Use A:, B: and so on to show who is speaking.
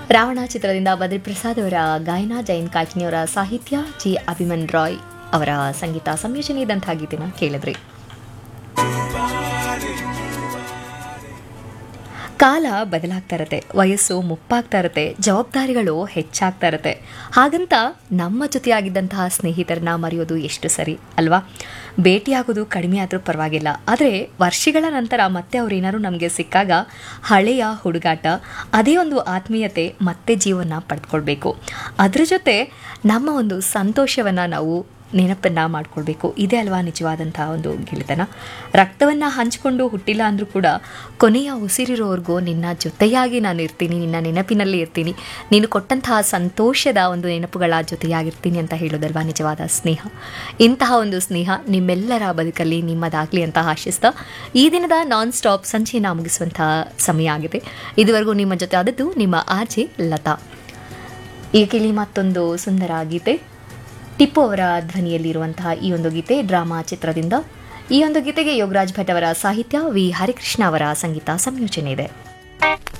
A: ರಾವಣ ಚಿತ್ರದಿಂದ ಬದ್ರಿ ಪ್ರಸಾದ್ ಅವರ ಗಾಯನ ಜೈನ್ ಕಾಕಿನಿಯವರ ಸಾಹಿತ್ಯ ಜಿ ಅಭಿಮನ್ ರಾಯ್ ಅವರ ಸಂಗೀತ ಸಂಯೋಜನೆ ಇದ್ದಂತಹ ಗೀತೆನ ಕೇಳಿದ್ರಿ ಕಾಲ ಬದಲಾಗ್ತಾ ಇರತ್ತೆ ವಯಸ್ಸು ಮುಪ್ಪಾಗ್ತಾ ಇರತ್ತೆ ಜವಾಬ್ದಾರಿಗಳು ಹೆಚ್ಚಾಗ್ತಾ ಇರತ್ತೆ ಹಾಗಂತ ನಮ್ಮ ಜೊತೆಯಾಗಿದ್ದಂತಹ ಸ್ನೇಹಿತರನ್ನ ಮರೆಯೋದು ಎಷ್ಟು ಸರಿ ಅಲ್ವಾ ಭೇಟಿಯಾಗೋದು ಕಡಿಮೆ ಆದರೂ ಪರವಾಗಿಲ್ಲ ಆದರೆ ವರ್ಷಗಳ ನಂತರ ಮತ್ತೆ ಅವ್ರು ಏನಾದ್ರು ನಮಗೆ ಸಿಕ್ಕಾಗ ಹಳೆಯ ಹುಡುಗಾಟ ಅದೇ ಒಂದು ಆತ್ಮೀಯತೆ ಮತ್ತೆ ಜೀವನ ಪಡೆದುಕೊಳ್ಬೇಕು ಅದ್ರ ಜೊತೆ ನಮ್ಮ ಒಂದು ಸಂತೋಷವನ್ನು ನಾವು ನೆನಪನ್ನ ಮಾಡ್ಕೊಳ್ಬೇಕು ಇದೇ ಅಲ್ವಾ ನಿಜವಾದಂತಹ ಒಂದು ಗೆಳೆತನ ರಕ್ತವನ್ನು ಹಂಚಿಕೊಂಡು ಹುಟ್ಟಿಲ್ಲ ಅಂದರೂ ಕೂಡ ಕೊನೆಯ ಉಸಿರಿರೋವರೆಗೂ ನಿನ್ನ ಜೊತೆಯಾಗಿ ನಾನು ಇರ್ತೀನಿ ನಿನ್ನ ನೆನಪಿನಲ್ಲಿ ಇರ್ತೀನಿ ನೀನು ಕೊಟ್ಟಂತಹ ಸಂತೋಷದ ಒಂದು ನೆನಪುಗಳ ಜೊತೆಯಾಗಿರ್ತೀನಿ ಅಂತ ಹೇಳೋದಲ್ವಾ ನಿಜವಾದ ಸ್ನೇಹ ಇಂತಹ ಒಂದು ಸ್ನೇಹ ನಿಮ್ಮೆಲ್ಲರ ಬದುಕಲ್ಲಿ ನಿಮ್ಮದಾಗಲಿ ಅಂತ ಆಶಿಸ್ತಾ ಈ ದಿನದ ನಾನ್ ಸ್ಟಾಪ್ ಸಂಚೆಯನ್ನು ಮುಗಿಸುವಂತಹ ಸಮಯ ಆಗಿದೆ ಇದುವರೆಗೂ ನಿಮ್ಮ ಜೊತೆ ಆದದ್ದು ನಿಮ್ಮ ಆರ್ಜೆ ಲತಾ ಈಗ ಕೇಳಿ ಮತ್ತೊಂದು ಸುಂದರ ಗೀತೆ ಟಿಪ್ಪು ಅವರ ಧ್ವನಿಯಲ್ಲಿರುವಂತಹ ಈ ಒಂದು ಗೀತೆ ಡ್ರಾಮಾ ಚಿತ್ರದಿಂದ ಈ ಒಂದು ಗೀತೆಗೆ ಯೋಗರಾಜ್ ಭಟ್ ಅವರ ಸಾಹಿತ್ಯ ವಿ ಹರಿಕೃಷ್ಣ ಅವರ ಸಂಗೀತ ಸಂಯೋಜನೆ ಇದೆ